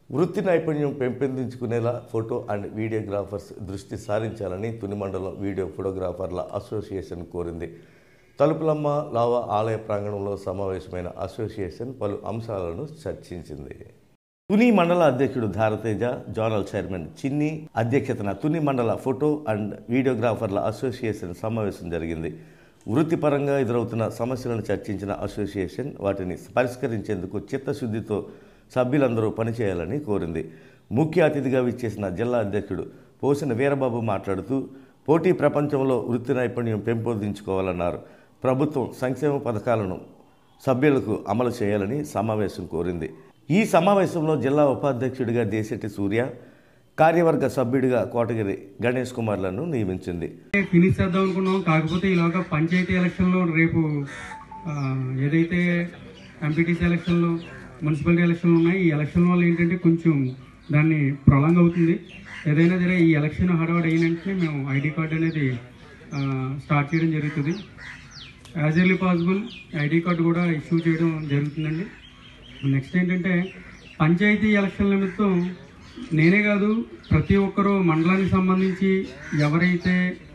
వృత్తి నైపుణ్యం పెంపొందించుకునేలా photo and videographers దృష్టి సారించాలని తుని మండలం వీడియో ఫోటోగ్రాఫర్ల అసోసియేషన్ కోరింది తలుపులమ్మ లావా ఆలయ ప్రాంగణంలో సమావేశమైన అసోసియేషన్ పలు అంశాలను చర్చించింది తుని మండల అధ్యక్షుడు ధారతేజ జోనల్ చైర్మన్ చిన్ని అధ్యక్షతన తుని మండల ఫోటో అండ్ వీడియోగ్రాఫర్ల అసోసియేషన్ సమావేశం జరిగింది వృత్తిపరంగా ఎదురవుతున్న సమస్యలను చర్చించిన అసోసియేషన్ వాటిని పరిష్కరించేందుకు చిత్తశుద్ధితో సభ్యులందరూ పనిచేయాలని కోరింది ముఖ్య అతిథిగా విచ్చేసిన జిల్లా అధ్యక్షుడు పోసిన వీరబాబు మాట్లాడుతూ పోటీ ప్రపంచంలో వృత్తి నైపుణ్యం పెంపొందించుకోవాలన్నారు ప్రభుత్వం సంక్షేమ పథకాలను సభ్యులకు అమలు చేయాలని సమావేశం కోరింది ఈ సమావేశంలో జిల్లా ఉపాధ్యక్షుడిగా దేశెట్టి సూర్య కార్యవర్గ సభ్యుడిగా కోటగిరి గణేష్ కుమార్లను నియమించింది ఫినిష్ చేద్దాం అనుకున్నాం కాకపోతే ఈలోగా పంచాయతీ ఎలక్షన్లో రేపు ఆ, ఏదైతే ఎంపీటీసీ ఎలక్షన్లు మున్సిపాలిటీ ఎలక్షన్లు ఉన్నాయి ఈ ఎలక్షన్ వల్ల ఏంటంటే కొంచెం దాన్ని ప్రొలాంగ్ అవుతుంది ఏదైనా సరే ఈ ఎలక్షన్ హడావడి అయిన వెంటనే మేము ఐడి కార్డ్ అనేది ఆ, స్టార్ట్ చేయడం జరుగుతుంది as early possible ID card కూడా ఇష్యూ చేయడం జరుగుతుందండి నెక్స్ట్ ఏంటంటే పంచాయతీ ఎలక్షన్ నిమిత్తం నేనే కాదు ప్రతి ఒక్కరూ మండలానికి సంబంధించి ఎవరైతే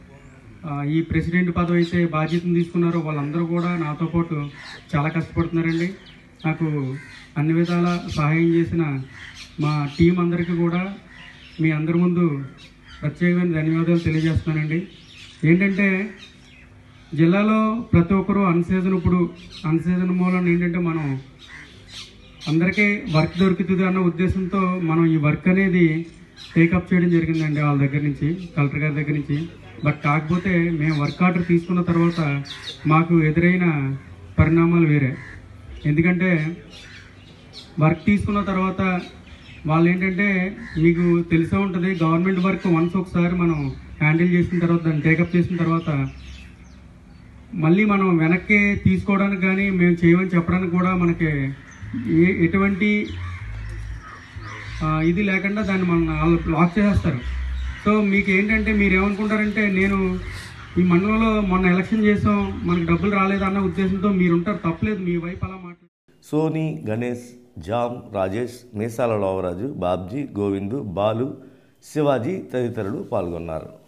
ఆ, ఈ ప్రెసిడెంట్ పదవి అయితే బాధ్యతను తీసుకున్నారో వాళ్ళందరూ కూడా నాతో పాటు చాలా కష్టపడుతున్నారండి నాకు అన్ని విధాల సహాయం చేసిన మా టీం అందరికీ కూడా మీ అందరి ముందు ప్రత్యేకమైన ధన్యవాదాలు తెలియజేస్తున్నానండి ఏంటంటే జిల్లాలో ప్రతి ఒక్కరూ అన్సీజన్ ఇప్పుడు అన్సీజన్ మూలన ఏంటంటే మనం అందరికీ వర్క్ దొరుకుతుంది అన్న ఉద్దేశంతో మనం ఈ వర్క్ అనేది టేకప్ చేయడం జరిగిందండి వాళ్ళ దగ్గర నుంచి కలెక్టర్ గారి దగ్గర నుంచి బట్ కాకపోతే మేము వర్క్ ఆర్డర్ తీసుకున్న తర్వాత మాకు ఎదురైన పరిణామాలు వేరే ఎందుకంటే వర్క్ తీసుకున్న తర్వాత వాళ్ళు ఏంటంటే మీకు తెలిసే ఉంటుంది గవర్నమెంట్ వర్క్ వన్స్ ఒకసారి మనం హ్యాండిల్ చేసిన తర్వాత దాన్ని టేకప్ చేసిన తర్వాత మళ్ళీ మనం వెనక్కి తీసుకోవడానికి కానీ మేము చేయమని చెప్పడానికి కూడా మనకి ఏ ఎటువంటి ఆ, ఇది లేకుండా దాన్ని మన వాళ్ళు లాక్ చేసేస్తారు సో మీకు ఏంటంటే మీరు ఏమనుకుంటారంటే నేను ఈ మండలంలో మొన్న ఎలక్షన్ చేసాం మనకు డబ్బులు రాలేదన్న ఉద్దేశంతో మీరు ఉంటారు తప్పలేదు మీ వైపు అలా మాట్లాడు సోని గణేష్ జామ్ రాజేష్ మీసాల లోవరాజు బాబ్జీ గోవిందు బాలు శివాజీ తదితరులు పాల్గొన్నారు